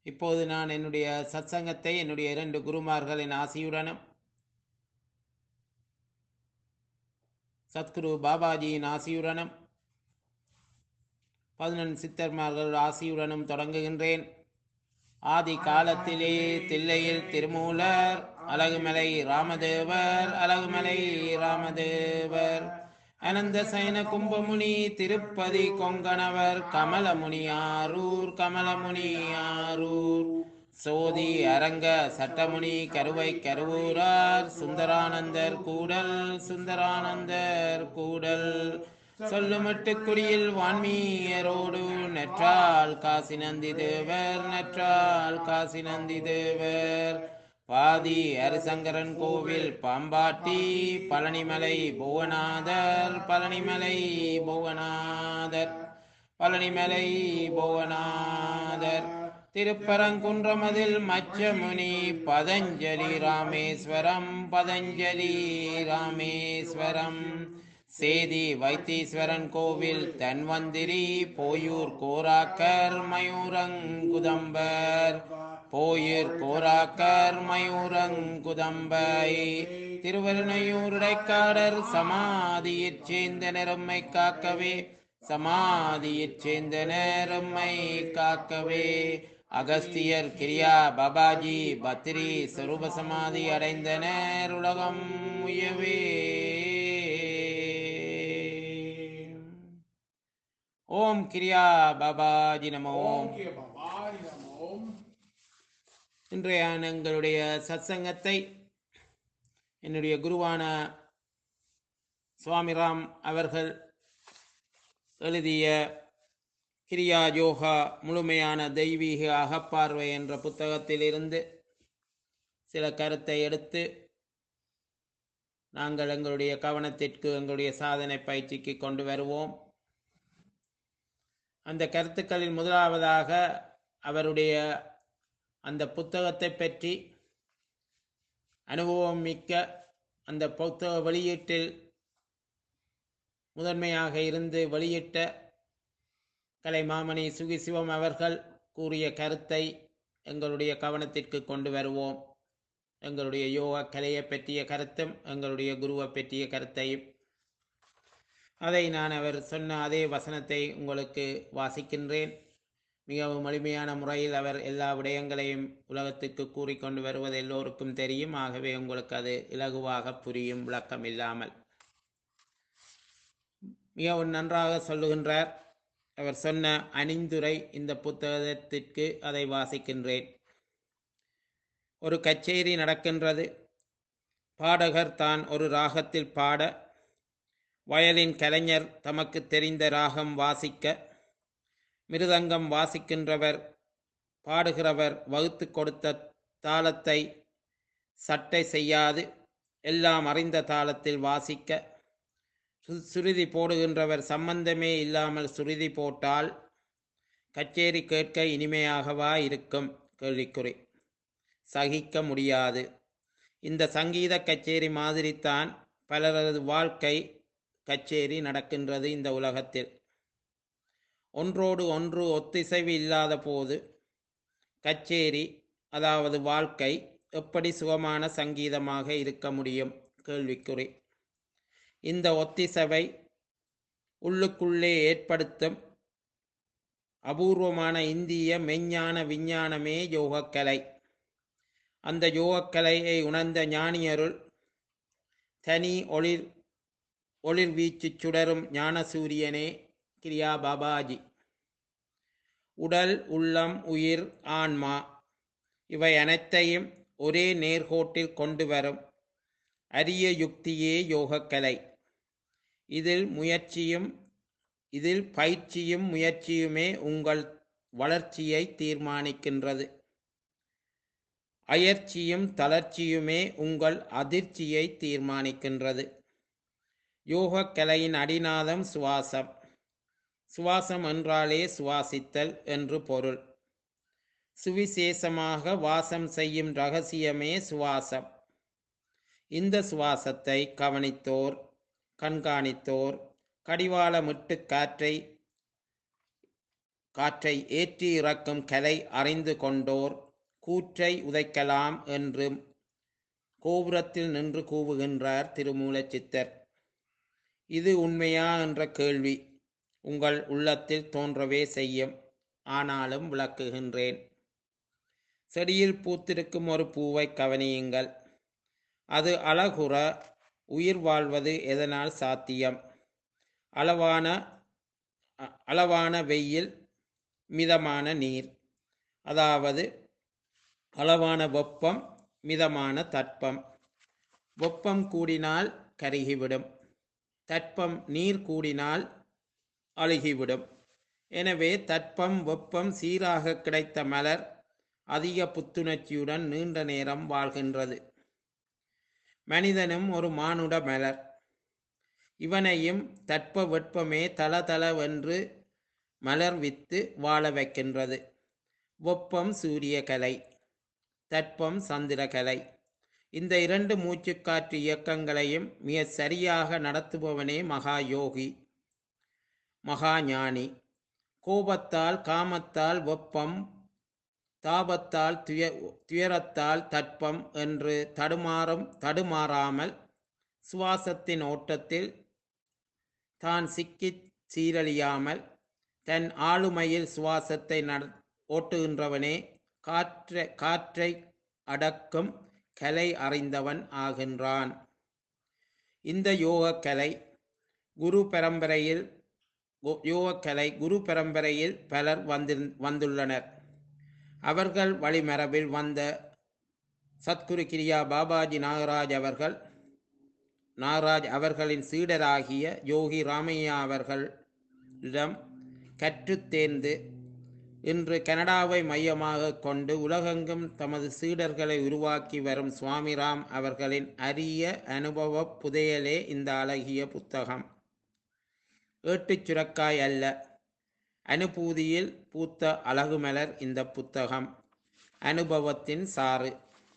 இப்போது நான் என்னுடைய சத்சங்கத்தை என்னுடைய இரண்டு குருமார்களின் ஆசியுடனும் சத்குரு பாபாஜியின் ஆசியுடனும் பதினெண் சித்தர்மார்கள் ஆசியுடனும் தொடங்குகின்றேன் ஆதி காலத்திலே தில்லையில் திருமூலர் அழகுமலை ராமதேவர் அழகுமலை ராமதேவர் அனந்த சயன கும்பமுனி திருப்பதி கொங்கணவர் கமலமுனி ஆரூர் கமலமுனி ஆரூர் சோதி அரங்க சட்டமுனி கருவை கருவூரார் சுந்தரானந்தர் கூடல் சுந்தரானந்தர் கூடல் சொல்லுமட்டு குடியில் வான்மீயரோடு நற்றால் காசி நந்தி தேவர் நற்றால் காசி நந்தி தேவர் பாதி ஹரிசங்கரன் கோவில் பாம்பாட்டி பழனிமலை புவனாதர் பழனிமலை புவனாதர் பழனிமலை புவனாதர் திருப்பரங்குன்றமதில் மச்சமுனி பதஞ்சலி ராமேஸ்வரம் பதஞ்சலி ராமேஸ்வரம் சேதி வைத்தீஸ்வரன் கோவில் தன்வந்திரி போயூர் கோராக்கர் மயூரங்குதம்பர் போயிர் கோராக்கர் மயூரங்குதம்பை திருவருணையூர் இடைக்காடர் சமாதியிற் சேர்ந்த நிறம்மை காக்கவே சமாதியிற் சேர்ந்த நேரம்மை காக்கவே அகஸ்தியர் கிரியா பாபாஜி பத்ரி சொரூப சமாதி அடைந்தனர் உலகம் உயவே ஓம் கிரியா பாபாஜி நம ஓம் ஓகே பாபாய் நமோம் இன்றைய எங்களுடைய சத்சங்கத்தை என்னுடைய குருவான சுவாமிராம் அவர்கள் எழுதிய கிரியா யோகா முழுமையான தெய்வீக அகப்பார்வை என்ற புத்தகத்திலிருந்து சில கருத்தை எடுத்து நாங்கள் எங்களுடைய கவனத்திற்கு எங்களுடைய சாதனை பயிற்சிக்கு கொண்டு வருவோம் அந்த கருத்துக்களில் முதலாவதாக அவருடைய அந்த புத்தகத்தை பற்றி அனுபவம் மிக்க அந்த புத்தக வெளியீட்டில் முதன்மையாக இருந்து வெளியிட்ட கலைமாமணி சுகி சிவம் அவர்கள் கூறிய கருத்தை எங்களுடைய கவனத்திற்கு கொண்டு வருவோம் எங்களுடைய யோகா கலையை பற்றிய கருத்தும் எங்களுடைய குருவை பற்றிய கருத்தையும் அதை நான் அவர் சொன்ன அதே வசனத்தை உங்களுக்கு வாசிக்கின்றேன் மிகவும் எளிமையான முறையில் அவர் எல்லா விடயங்களையும் உலகத்துக்கு கூறிக்கொண்டு வருவது எல்லோருக்கும் தெரியும் ஆகவே உங்களுக்கு அது இலகுவாக புரியும் விளக்கம் இல்லாமல் மிகவும் நன்றாக சொல்லுகின்றார் அவர் சொன்ன அணிந்துரை இந்த புத்தகத்திற்கு அதை வாசிக்கின்றேன் ஒரு கச்சேரி நடக்கின்றது பாடகர் தான் ஒரு ராகத்தில் பாட வயலின் கலைஞர் தமக்கு தெரிந்த ராகம் வாசிக்க மிருதங்கம் வாசிக்கின்றவர் பாடுகிறவர் வகுத்து கொடுத்த தாளத்தை சட்டை செய்யாது எல்லாம் அறிந்த தாளத்தில் வாசிக்க சு- சுருதி போடுகின்றவர் சம்பந்தமே இல்லாமல் சுருதி போட்டால் கச்சேரி கேட்க இனிமையாகவா இருக்கும் கேள்விக்குறி சகிக்க முடியாது இந்த சங்கீத கச்சேரி மாதிரித்தான் பலரது வாழ்க்கை கச்சேரி நடக்கின்றது இந்த உலகத்தில் ஒன்றோடு ஒன்று ஒத்திசைவு இல்லாத போது கச்சேரி அதாவது வாழ்க்கை எப்படி சுகமான சங்கீதமாக இருக்க முடியும் கேள்விக்குறி இந்த ஒத்திசைவை உள்ளுக்குள்ளே ஏற்படுத்தும் அபூர்வமான இந்திய மெஞ்ஞான விஞ்ஞானமே யோகக்கலை அந்த யோகக்கலையை உணர்ந்த ஞானியருள் தனி ஒளிர் ஒளிர் வீச்சு சுடரும் ஞானசூரியனே கிரியா பாபாஜி உடல் உள்ளம் உயிர் ஆன்மா இவை அனைத்தையும் ஒரே நேர்கோட்டில் கொண்டு வரும் அரிய யுக்தியே யோகக்கலை இதில் முயற்சியும் இதில் பயிற்சியும் முயற்சியுமே உங்கள் வளர்ச்சியை தீர்மானிக்கின்றது அயற்சியும் தளர்ச்சியுமே உங்கள் அதிர்ச்சியை தீர்மானிக்கின்றது யோகக்கலையின் அடிநாதம் சுவாசம் சுவாசம் என்றாலே சுவாசித்தல் என்று பொருள் சுவிசேஷமாக வாசம் செய்யும் ரகசியமே சுவாசம் இந்த சுவாசத்தை கவனித்தோர் கண்காணித்தோர் கடிவாளமிட்டு காற்றை காற்றை ஏற்றி இறக்கும் கலை அறிந்து கொண்டோர் கூற்றை உதைக்கலாம் என்று கோபுரத்தில் நின்று கூவுகின்றார் திருமூலச் சித்தர் இது உண்மையா என்ற கேள்வி உங்கள் உள்ளத்தில் தோன்றவே செய்யும் ஆனாலும் விளக்குகின்றேன் செடியில் பூத்திருக்கும் ஒரு பூவை கவனியுங்கள் அது அழகுற உயிர் வாழ்வது எதனால் சாத்தியம் அளவான அ- அளவான வெயில் மிதமான நீர் அதாவது அளவான வெப்பம் மிதமான தட்பம் வெப்பம் கூடினால் கருகிவிடும் தட்பம் நீர் கூடினால் அழுகிவிடும் எனவே தட்பம் வெப்பம் சீராக கிடைத்த மலர் அதிக புத்துணர்ச்சியுடன் நீண்ட நேரம் வாழ்கின்றது மனிதனும் ஒரு மானுட மலர் இவனையும் தட்ப வெப்பமே தளதளவென்று மலர்வித்து வாழ வைக்கின்றது வெப்பம் சூரியகலை தட்பம் சந்திரகலை இந்த இரண்டு மூச்சுக்காற்று இயக்கங்களையும் மிக சரியாக நடத்துபவனே மகா யோகி மகா ஞானி கோபத்தால் காமத்தால் வெப்பம் தாபத்தால் துய துயரத்தால் தட்பம் என்று தடுமாறும் தடுமாறாமல் சுவாசத்தின் ஓட்டத்தில் தான் சிக்கிச் சீரழியாமல் தன் ஆளுமையில் சுவாசத்தை நட ஓட்டுகின்றவனே காற்றை காற்றை அடக்கும் கலை அறிந்தவன் ஆகின்றான் இந்த யோகக்கலை குரு பரம்பரையில் கு- யோகக்கலை குரு பரம்பரையில் பலர் வந்து வந்துள்ளனர் அவர்கள் வழிமரபில் வந்த சத்குரு கிரியா பாபாஜி நாகராஜ் அவர்கள் நாகராஜ் அவர்களின் சீடராகிய யோகி ராமையா அவர்களிடம் கற்றுத் தேர்ந்து இன்று கனடாவை மையமாக கொண்டு உலகெங்கும் தமது சீடர்களை உருவாக்கி வரும் சுவாமிராம் அவர்களின் அரிய அனுபவ புதையலே இந்த அழகிய புத்தகம் ஏட்டுச் சுரக்காய் அல்ல அனுபூதியில் பூத்த அழகுமலர் இந்த புத்தகம் அனுபவத்தின் சாறு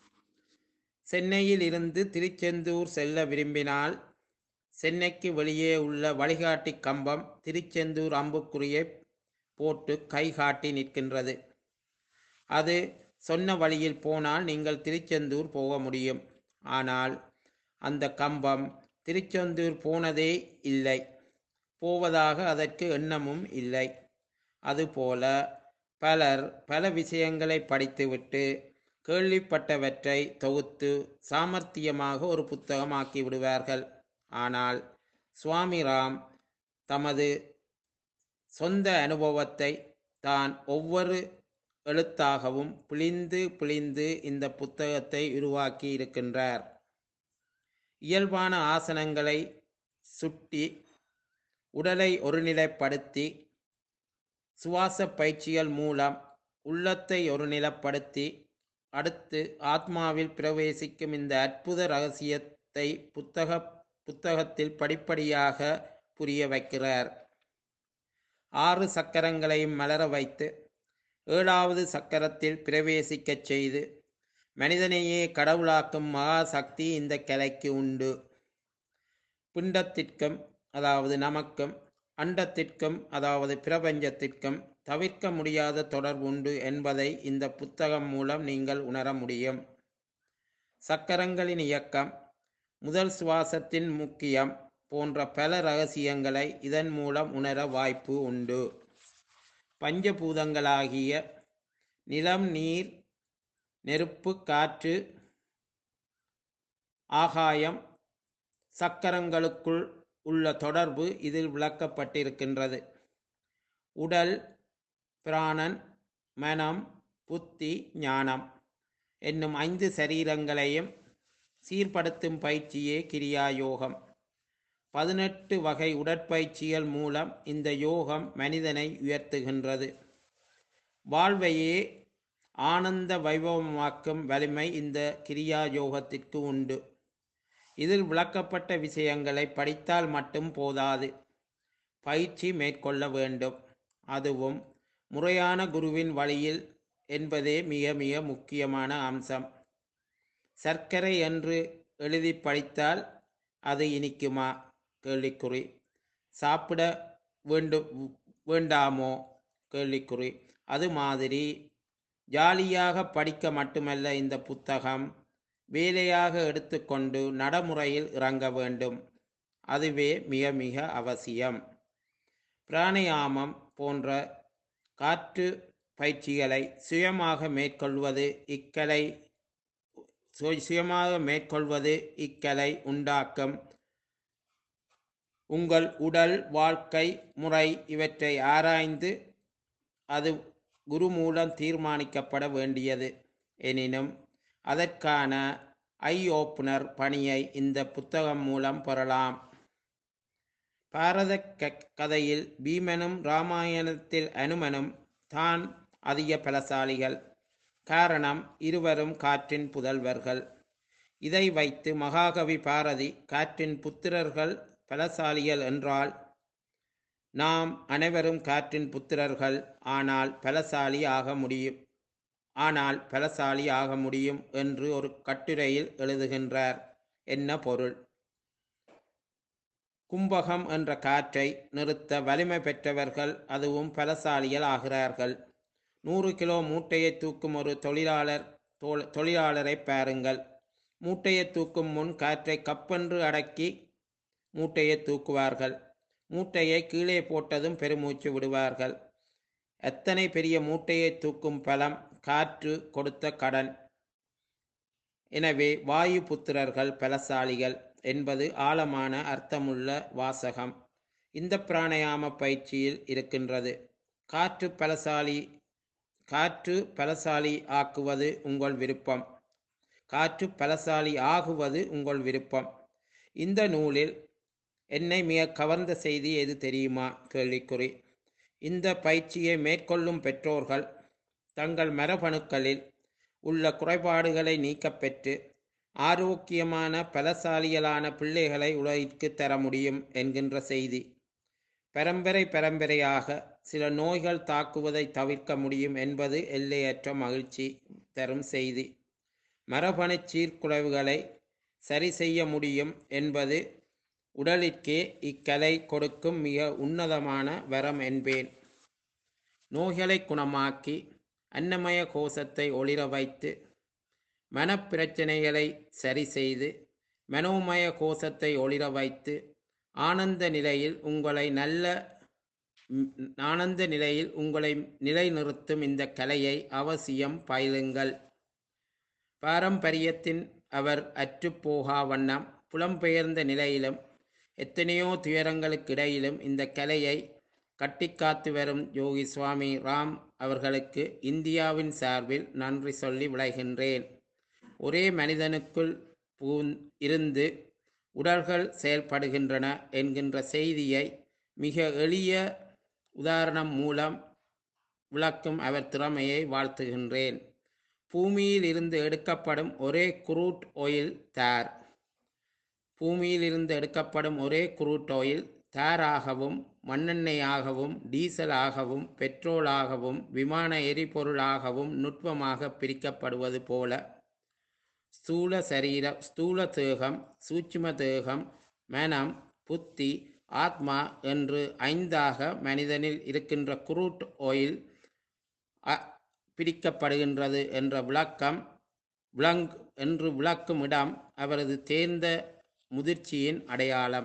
சென்னையில் இருந்து திருச்செந்தூர் செல்ல விரும்பினால் சென்னைக்கு வெளியே உள்ள வழிகாட்டி கம்பம் திருச்செந்தூர் அம்புக்குறியை போட்டு கை காட்டி நிற்கின்றது அது சொன்ன வழியில் போனால் நீங்கள் திருச்செந்தூர் போக முடியும் ஆனால் அந்த கம்பம் திருச்செந்தூர் போனதே இல்லை போவதாக அதற்கு எண்ணமும் இல்லை அதுபோல பலர் பல விஷயங்களை படித்துவிட்டு கேள்விப்பட்டவற்றை தொகுத்து சாமர்த்தியமாக ஒரு புத்தகமாக்கி விடுவார்கள் ஆனால் சுவாமிராம் தமது சொந்த அனுபவத்தை தான் ஒவ்வொரு எழுத்தாகவும் பிழிந்து பிழிந்து இந்த புத்தகத்தை உருவாக்கி இருக்கின்றார் இயல்பான ஆசனங்களை சுட்டி உடலை ஒருநிலைப்படுத்தி சுவாச பயிற்சிகள் மூலம் உள்ளத்தை ஒருநிலைப்படுத்தி அடுத்து ஆத்மாவில் பிரவேசிக்கும் இந்த அற்புத ரகசியத்தை புத்தக புத்தகத்தில் படிப்படியாக புரிய வைக்கிறார் ஆறு சக்கரங்களையும் மலர வைத்து ஏழாவது சக்கரத்தில் பிரவேசிக்கச் செய்து மனிதனையே கடவுளாக்கும் மகா சக்தி இந்த கலைக்கு உண்டு பிண்டத்திற்கும் அதாவது நமக்கும் அண்டத்திற்கும் அதாவது பிரபஞ்சத்திற்கும் தவிர்க்க முடியாத தொடர்பு உண்டு என்பதை இந்த புத்தகம் மூலம் நீங்கள் உணர முடியும் சக்கரங்களின் இயக்கம் முதல் சுவாசத்தின் முக்கியம் போன்ற பல ரகசியங்களை இதன் மூலம் உணர வாய்ப்பு உண்டு பஞ்சபூதங்களாகிய நிலம் நீர் நெருப்பு காற்று ஆகாயம் சக்கரங்களுக்குள் உள்ள தொடர்பு இதில் விளக்கப்பட்டிருக்கின்றது உடல் பிராணன் மனம் புத்தி ஞானம் என்னும் ஐந்து சரீரங்களையும் சீர்படுத்தும் பயிற்சியே கிரியா யோகம் பதினெட்டு வகை உடற்பயிற்சிகள் மூலம் இந்த யோகம் மனிதனை உயர்த்துகின்றது வாழ்வையே ஆனந்த வைபவமாக்கும் வலிமை இந்த கிரியா யோகத்திற்கு உண்டு இதில் விளக்கப்பட்ட விஷயங்களை படித்தால் மட்டும் போதாது பயிற்சி மேற்கொள்ள வேண்டும் அதுவும் முறையான குருவின் வழியில் என்பதே மிக மிக முக்கியமான அம்சம் சர்க்கரை என்று எழுதி படித்தால் அது இனிக்குமா கேள்விக்குறி சாப்பிட வேண்டும் வேண்டாமோ கேள்விக்குறி அது மாதிரி ஜாலியாக படிக்க மட்டுமல்ல இந்த புத்தகம் வேலையாக எடுத்துக்கொண்டு நடைமுறையில் இறங்க வேண்டும் அதுவே மிக மிக அவசியம் பிராணயாமம் போன்ற காற்று பயிற்சிகளை சுயமாக மேற்கொள்வது இக்கலை சு- சுயமாக மேற்கொள்வது இக்கலை உண்டாக்கும் உங்கள் உடல் வாழ்க்கை முறை இவற்றை ஆராய்ந்து அது குரு மூலம் தீர்மானிக்கப்பட வேண்டியது எனினும் அதற்கான ஐ ஓப்பனர் பணியை இந்த புத்தகம் மூலம் பெறலாம் பாரத க- கதையில் பீமனும் ராமாயணத்தில் அனுமனும் தான் அதிக பலசாலிகள் காரணம் இருவரும் காற்றின் புதல்வர்கள் இதை வைத்து மகாகவி பாரதி காற்றின் புத்திரர்கள் பலசாலிகள் என்றால் நாம் அனைவரும் காற்றின் புத்திரர்கள் ஆனால் பலசாலி ஆக முடியும் ஆனால் பலசாலி ஆக முடியும் என்று ஒரு கட்டுரையில் எழுதுகின்றார் என்ன பொருள் கும்பகம் என்ற காற்றை நிறுத்த வலிமை பெற்றவர்கள் அதுவும் பலசாலிகள் ஆகிறார்கள் நூறு கிலோ மூட்டையை தூக்கும் ஒரு தொழிலாளர் தோல் தொழிலாளரை பாருங்கள் மூட்டையை தூக்கும் முன் காற்றை கப்பென்று அடக்கி மூட்டையை தூக்குவார்கள் மூட்டையை கீழே போட்டதும் பெருமூச்சு விடுவார்கள் எத்தனை பெரிய மூட்டையை தூக்கும் பலம் காற்று கொடுத்த கடன் எனவே வாயு புத்திரர்கள் பலசாலிகள் என்பது ஆழமான அர்த்தமுள்ள வாசகம் இந்த பிராணயாம பயிற்சியில் இருக்கின்றது காற்று பலசாலி காற்று பலசாலி ஆக்குவது உங்கள் விருப்பம் காற்று பலசாலி ஆகுவது உங்கள் விருப்பம் இந்த நூலில் என்னை மிக கவர்ந்த செய்தி எது தெரியுமா கேள்விக்குறி இந்த பயிற்சியை மேற்கொள்ளும் பெற்றோர்கள் தங்கள் மரபணுக்களில் உள்ள குறைபாடுகளை நீக்கப்பெற்று ஆரோக்கியமான பலசாலிகளான பிள்ளைகளை உலகிற்கு தர முடியும் என்கின்ற செய்தி பரம்பரை பரம்பரையாக சில நோய்கள் தாக்குவதை தவிர்க்க முடியும் என்பது எல்லையற்ற மகிழ்ச்சி தரும் செய்தி மரபணு சீர்குலைவுகளை சரி செய்ய முடியும் என்பது உடலிற்கே இக்கலை கொடுக்கும் மிக உன்னதமான வரம் என்பேன் நோய்களை குணமாக்கி அன்னமய கோஷத்தை ஒளிர வைத்து மனப்பிரச்சனைகளை சரி செய்து மனோமய கோஷத்தை ஒளிர வைத்து ஆனந்த நிலையில் உங்களை நல்ல ம், ஆனந்த நிலையில் உங்களை நிலைநிறுத்தும் இந்த கலையை அவசியம் பயிலுங்கள் பாரம்பரியத்தின் அவர் அற்றுப்போகா வண்ணம் புலம்பெயர்ந்த நிலையிலும் எத்தனையோ துயரங்களுக்கிடையிலும் இந்த கலையை கட்டிக்காத்து வரும் யோகி சுவாமி ராம் அவர்களுக்கு இந்தியாவின் சார்பில் நன்றி சொல்லி விளைகின்றேன் ஒரே மனிதனுக்குள் பூந் இருந்து உடல்கள் செயல்படுகின்றன என்கின்ற செய்தியை மிக எளிய உதாரணம் மூலம் விளக்கும் அவர் திறமையை வாழ்த்துகின்றேன் பூமியில் இருந்து எடுக்கப்படும் ஒரே குரூட் ஆயில் தார் பூமியில் இருந்து எடுக்கப்படும் ஒரே குரூட் ஆயில் தாராகவும் மண்ணெண்ணெயாகவும் டீசலாகவும் பெட்ரோலாகவும் விமான எரிபொருளாகவும் நுட்பமாக பிரிக்கப்படுவது போல ஸ்தூல சரீர ஸ்தூல தேகம் சூட்சும தேகம் மனம் புத்தி ஆத்மா என்று ஐந்தாக மனிதனில் இருக்கின்ற குரூட் ஆயில் அ- பிரிக்கப்படுகின்றது என்ற விளக்கம் விளங் என்று விளக்கும் இடம் அவரது தேர்ந்த முதிர்ச்சியின் அடையாளம்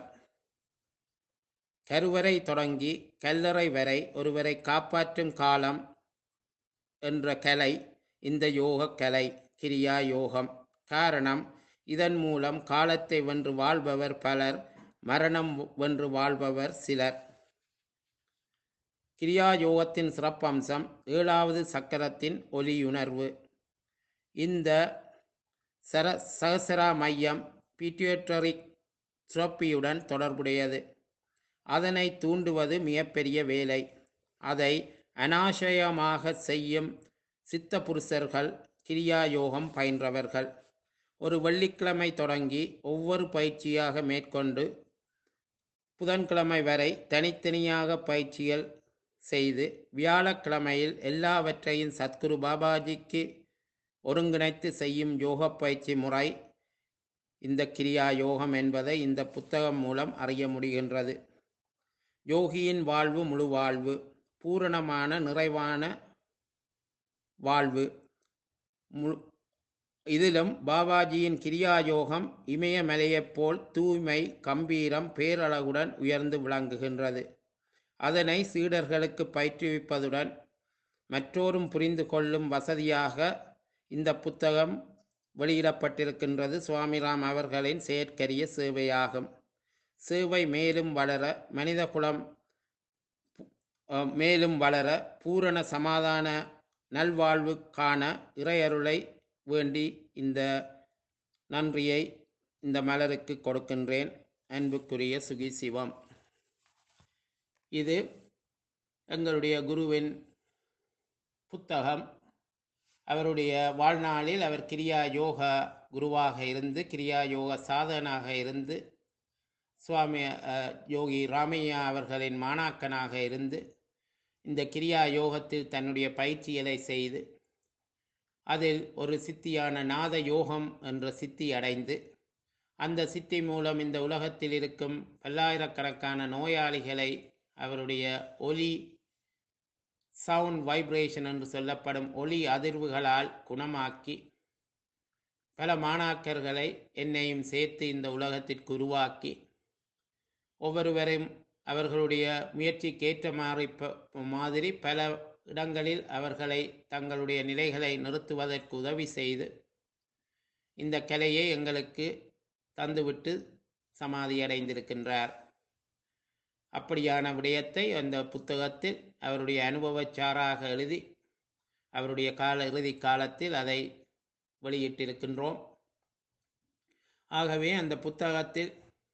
கருவறை தொடங்கி கல்லறை வரை ஒருவரை காப்பாற்றும் காலம் என்ற கலை இந்த யோக கலை கிரியா யோகம் காரணம் இதன் மூலம் காலத்தை வென்று வாழ்பவர் பலர் மரணம் வென்று வாழ்பவர் சிலர் கிரியா யோகத்தின் சிறப்பம்சம் ஏழாவது சக்கரத்தின் ஒலியுணர்வு இந்த சர சகசரா மையம் பீட்டியோட்டரிக் சுரப்பியுடன் தொடர்புடையது அதனை தூண்டுவது மிகப்பெரிய வேலை அதை அனாசயமாக செய்யும் சித்த புருஷர்கள் கிரியா யோகம் பயின்றவர்கள் ஒரு வெள்ளிக்கிழமை தொடங்கி ஒவ்வொரு பயிற்சியாக மேற்கொண்டு புதன்கிழமை வரை தனித்தனியாக பயிற்சிகள் செய்து வியாழக்கிழமையில் எல்லாவற்றையும் சத்குரு பாபாஜிக்கு ஒருங்கிணைத்து செய்யும் யோக பயிற்சி முறை இந்த கிரியா யோகம் என்பதை இந்த புத்தகம் மூலம் அறிய முடிகின்றது யோகியின் வாழ்வு முழு வாழ்வு பூரணமான நிறைவான வாழ்வு முழு இதிலும் பாபாஜியின் கிரியாயோகம் இமயமலையைப் போல் தூய்மை கம்பீரம் பேரழகுடன் உயர்ந்து விளங்குகின்றது அதனை சீடர்களுக்கு பயிற்றுவிப்பதுடன் மற்றோரும் புரிந்து கொள்ளும் வசதியாக இந்த புத்தகம் வெளியிடப்பட்டிருக்கின்றது சுவாமிராம் அவர்களின் செயற்கரிய சேவையாகும் சேவை மேலும் வளர மனித குலம் அஹ், மேலும் வளர பூரண சமாதான நல்வாழ்வுக்கான இறையருளை வேண்டி இந்த நன்றியை இந்த மலருக்கு கொடுக்கின்றேன் அன்புக்குரிய சுகி சிவம் இது எங்களுடைய குருவின் புத்தகம் அவருடைய வாழ்நாளில் அவர் கிரியா யோகா குருவாக இருந்து கிரியா யோக சாதகனாக இருந்து சுவாமி அஹ், யோகி ராமையா அவர்களின் மாணாக்கனாக இருந்து இந்த கிரியா யோகத்தில் தன்னுடைய பயிற்சிகளை செய்து அதில் ஒரு சித்தியான நாத யோகம் என்ற சித்தி அடைந்து அந்த சித்தி மூலம் இந்த உலகத்தில் இருக்கும் பல்லாயிரக்கணக்கான நோயாளிகளை அவருடைய ஒலி சவுண்ட் வைப்ரேஷன் என்று சொல்லப்படும் ஒலி அதிர்வுகளால் குணமாக்கி பல மாணாக்கர்களை என்னையும் சேர்த்து இந்த உலகத்திற்கு உருவாக்கி ஒவ்வொருவரையும் அவர்களுடைய முயற்சிக்கேற்ற மாறி ப- மாதிரி பல இடங்களில் அவர்களை தங்களுடைய நிலைகளை நிறுத்துவதற்கு உதவி செய்து இந்த கலையை எங்களுக்கு தந்துவிட்டு சமாதி அடைந்திருக்கின்றார் அப்படியான விடயத்தை அந்த புத்தகத்தில் அவருடைய அனுபவச்சாராக எழுதி அவருடைய கால இறுதி காலத்தில் அதை வெளியிட்டிருக்கின்றோம் ஆகவே அந்த புத்தகத்தில்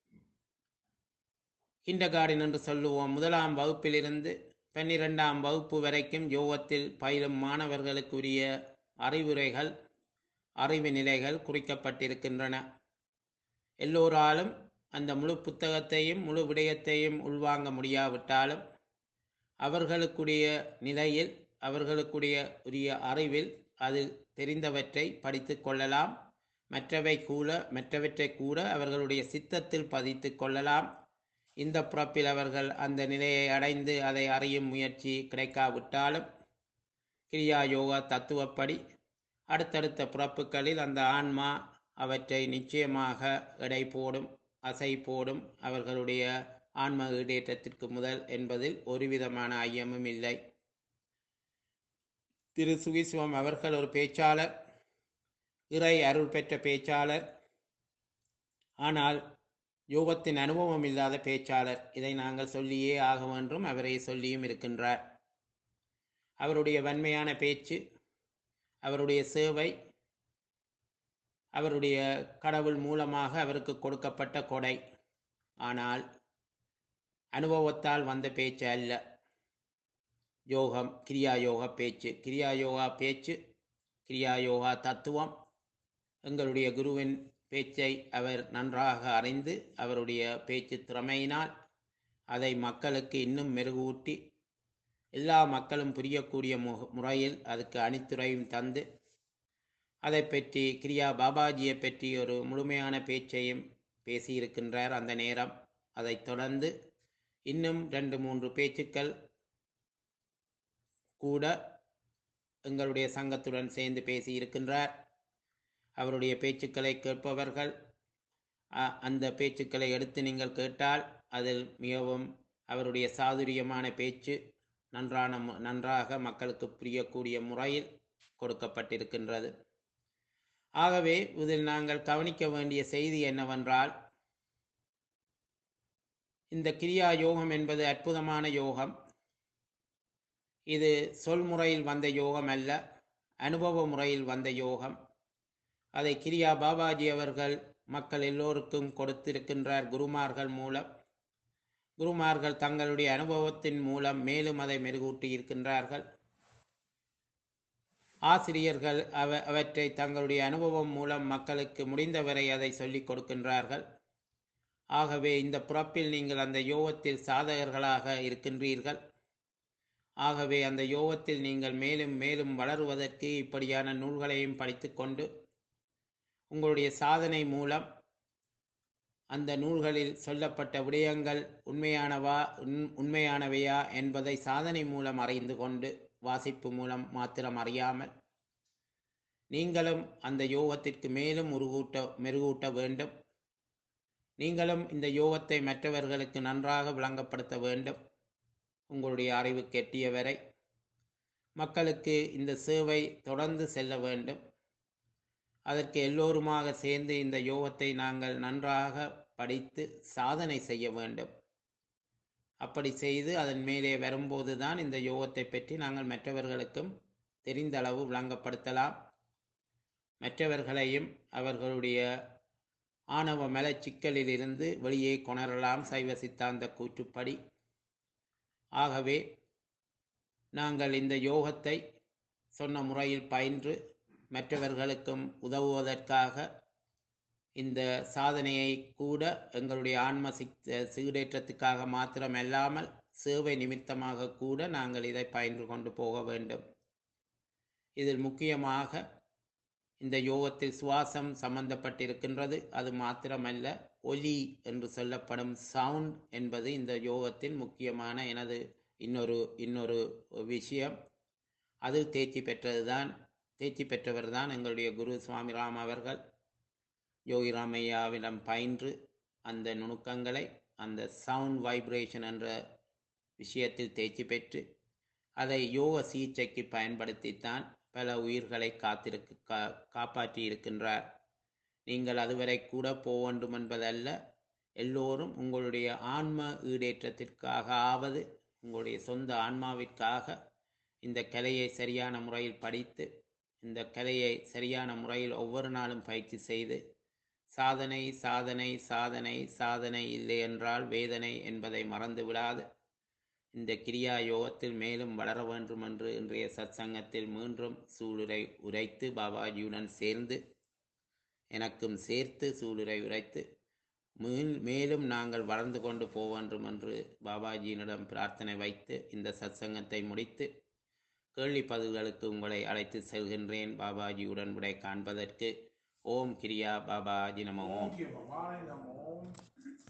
கிண்டகார்டன் என்று சொல்லுவோம் முதலாம் வகுப்பிலிருந்து பன்னிரெண்டாம் வகுப்பு வரைக்கும் யோகத்தில் பயிலும் மாணவர்களுக்குரிய அறிவுரைகள் அறிவு நிலைகள் குறிக்கப்பட்டிருக்கின்றன எல்லோராலும் அந்த முழு புத்தகத்தையும் முழு விடயத்தையும் உள்வாங்க முடியாவிட்டாலும் அவர்களுக்குரிய நிலையில் அவர்களுக்குரிய உரிய அறிவில் அதில் தெரிந்தவற்றை படித்து கொள்ளலாம் மற்றவை கூட மற்றவற்றை கூட அவர்களுடைய சித்தத்தில் பதித்து கொள்ளலாம் இந்த பிறப்பில் அவர்கள் அந்த நிலையை அடைந்து அதை அறியும் முயற்சி கிடைக்காவிட்டாலும் கிரியா யோகா தத்துவப்படி அடுத்தடுத்த பிறப்புகளில் அந்த ஆன்மா அவற்றை நிச்சயமாக எடை போடும் அசை போடும் அவர்களுடைய ஆன்ம ஈடேற்றத்திற்கு முதல் என்பதில் ஒரு விதமான ஐயமும் இல்லை திரு சுகிசிவம் அவர்கள் ஒரு பேச்சாளர் இறை அருள் பெற்ற பேச்சாளர் ஆனால் யோகத்தின் அனுபவம் இல்லாத பேச்சாளர் இதை நாங்கள் சொல்லியே ஆக வேண்டும் அவரை சொல்லியும் இருக்கின்றார் அவருடைய வன்மையான பேச்சு அவருடைய சேவை அவருடைய கடவுள் மூலமாக அவருக்கு கொடுக்கப்பட்ட கொடை ஆனால் அனுபவத்தால் வந்த பேச்சு அல்ல யோகம் கிரியா யோகா பேச்சு கிரியா யோகா பேச்சு கிரியா யோகா தத்துவம் எங்களுடைய குருவின் பேச்சை அவர் நன்றாக அறிந்து அவருடைய பேச்சு திறமையினால் அதை மக்களுக்கு இன்னும் மெருகூட்டி எல்லா மக்களும் புரியக்கூடிய மு- முறையில் அதுக்கு அணித்துறையும் தந்து அதை பற்றி கிரியா பாபாஜியை பற்றி ஒரு முழுமையான பேச்சையும் பேசியிருக்கின்றார் அந்த நேரம் அதைத் தொடர்ந்து இன்னும் ரெண்டு மூன்று பேச்சுக்கள் கூட எங்களுடைய சங்கத்துடன் சேர்ந்து பேசியிருக்கின்றார் அவருடைய பேச்சுக்களை கேட்பவர்கள் அ- அந்த பேச்சுக்களை எடுத்து நீங்கள் கேட்டால் அதில் மிகவும் அவருடைய சாதுரியமான பேச்சு நன்றான மு- நன்றாக மக்களுக்கு புரியக்கூடிய முறையில் கொடுக்கப்பட்டிருக்கின்றது ஆகவே இதில் நாங்கள் கவனிக்க வேண்டிய செய்தி என்னவென்றால் இந்த கிரியா யோகம் என்பது அற்புதமான யோகம் இது சொல்முறையில் வந்த யோகம் அல்ல அனுபவ முறையில் வந்த யோகம் அதை கிரியா பாபாஜி அவர்கள் மக்கள் எல்லோருக்கும் கொடுத்திருக்கின்றார் குருமார்கள் மூலம் குருமார்கள் தங்களுடைய அனுபவத்தின் மூலம் மேலும் அதை மெருகூட்டி இருக்கின்றார்கள் ஆசிரியர்கள் அவ அவற்றை தங்களுடைய அனுபவம் மூலம் மக்களுக்கு முடிந்தவரை அதை சொல்லிக் கொடுக்கின்றார்கள் ஆகவே இந்த பிறப்பில் நீங்கள் அந்த யோகத்தில் சாதகர்களாக இருக்கின்றீர்கள் ஆகவே அந்த யோகத்தில் நீங்கள் மேலும் மேலும் வளருவதற்கு இப்படியான நூல்களையும் படித்துக்கொண்டு உங்களுடைய சாதனை மூலம் அந்த நூல்களில் சொல்லப்பட்ட விடயங்கள் உண்மையானவா உண் உண்மையானவையா என்பதை சாதனை மூலம் அறிந்து கொண்டு வாசிப்பு மூலம் மாத்திரம் அறியாமல் நீங்களும் அந்த யோகத்திற்கு மேலும் உருகூட்ட மெருகூட்ட வேண்டும் நீங்களும் இந்த யோகத்தை மற்றவர்களுக்கு நன்றாக விளங்கப்படுத்த வேண்டும் உங்களுடைய அறிவுக்கு எட்டிய வரை மக்களுக்கு இந்த சேவை தொடர்ந்து செல்ல வேண்டும் அதற்கு எல்லோருமாக சேர்ந்து இந்த யோகத்தை நாங்கள் நன்றாக படித்து சாதனை செய்ய வேண்டும் அப்படி செய்து அதன் மேலே வரும்போது தான் இந்த யோகத்தை பற்றி நாங்கள் மற்றவர்களுக்கும் தெரிந்த அளவு விளங்கப்படுத்தலாம் மற்றவர்களையும் அவர்களுடைய ஆணவ மலச்சிக்கலில் இருந்து வெளியே கொணரலாம் சைவ சித்தாந்த கூற்றுப்படி ஆகவே நாங்கள் இந்த யோகத்தை சொன்ன முறையில் பயின்று மற்றவர்களுக்கும் உதவுவதற்காக இந்த சாதனையை கூட எங்களுடைய ஆன்ம சிக் சீடேற்றத்துக்காக மாத்திரமல்லாமல் சேவை நிமித்தமாக கூட நாங்கள் இதை பயின்று கொண்டு போக வேண்டும் இதில் முக்கியமாக இந்த யோகத்தில் சுவாசம் சம்பந்தப்பட்டிருக்கின்றது அது மாத்திரமல்ல ஒலி என்று சொல்லப்படும் சவுண்ட் என்பது இந்த யோகத்தின் முக்கியமான எனது இன்னொரு இன்னொரு விஷயம் அதில் தேர்ச்சி பெற்றதுதான் தேர்ச்சி பெற்றவர் தான் எங்களுடைய குரு சுவாமி ராம் அவர்கள் யோகி ராமையாவிடம் பயின்று அந்த நுணுக்கங்களை அந்த சவுண்ட் வைப்ரேஷன் என்ற விஷயத்தில் தேர்ச்சி பெற்று அதை யோக சிகிச்சைக்கு பயன்படுத்தித்தான் பல உயிர்களை காத்திருக்கு கா காப்பாற்றி இருக்கின்றார் நீங்கள் அதுவரை கூட போக வேண்டும் என்பதல்ல எல்லோரும் உங்களுடைய ஆன்ம ஈடேற்றத்திற்காக ஆவது உங்களுடைய சொந்த ஆன்மாவிற்காக இந்த கலையை சரியான முறையில் படித்து இந்த கலையை சரியான முறையில் ஒவ்வொரு நாளும் பயிற்சி செய்து சாதனை சாதனை சாதனை சாதனை இல்லை என்றால் வேதனை என்பதை மறந்து விடாது இந்த கிரியா யோகத்தில் மேலும் வளர வேண்டும் என்று இன்றைய சத்சங்கத்தில் மீண்டும் சூளுரை உரைத்து பாபாஜியுடன் சேர்ந்து எனக்கும் சேர்த்து சூளுரை உரைத்து மேல் மேலும் நாங்கள் வளர்ந்து கொண்டு போக வேண்டும் என்று பாபாஜியினிடம் பிரார்த்தனை வைத்து இந்த சத்சங்கத்தை முடித்து கேள்வி பதில்களுக்கு உங்களை அழைத்து செல்கின்றேன் பாபாஜியுடன் விடை காண்பதற்கு ஓம் கிரியா பாபாஜி நம ஓம் Om Kiva Bhavani Namo Om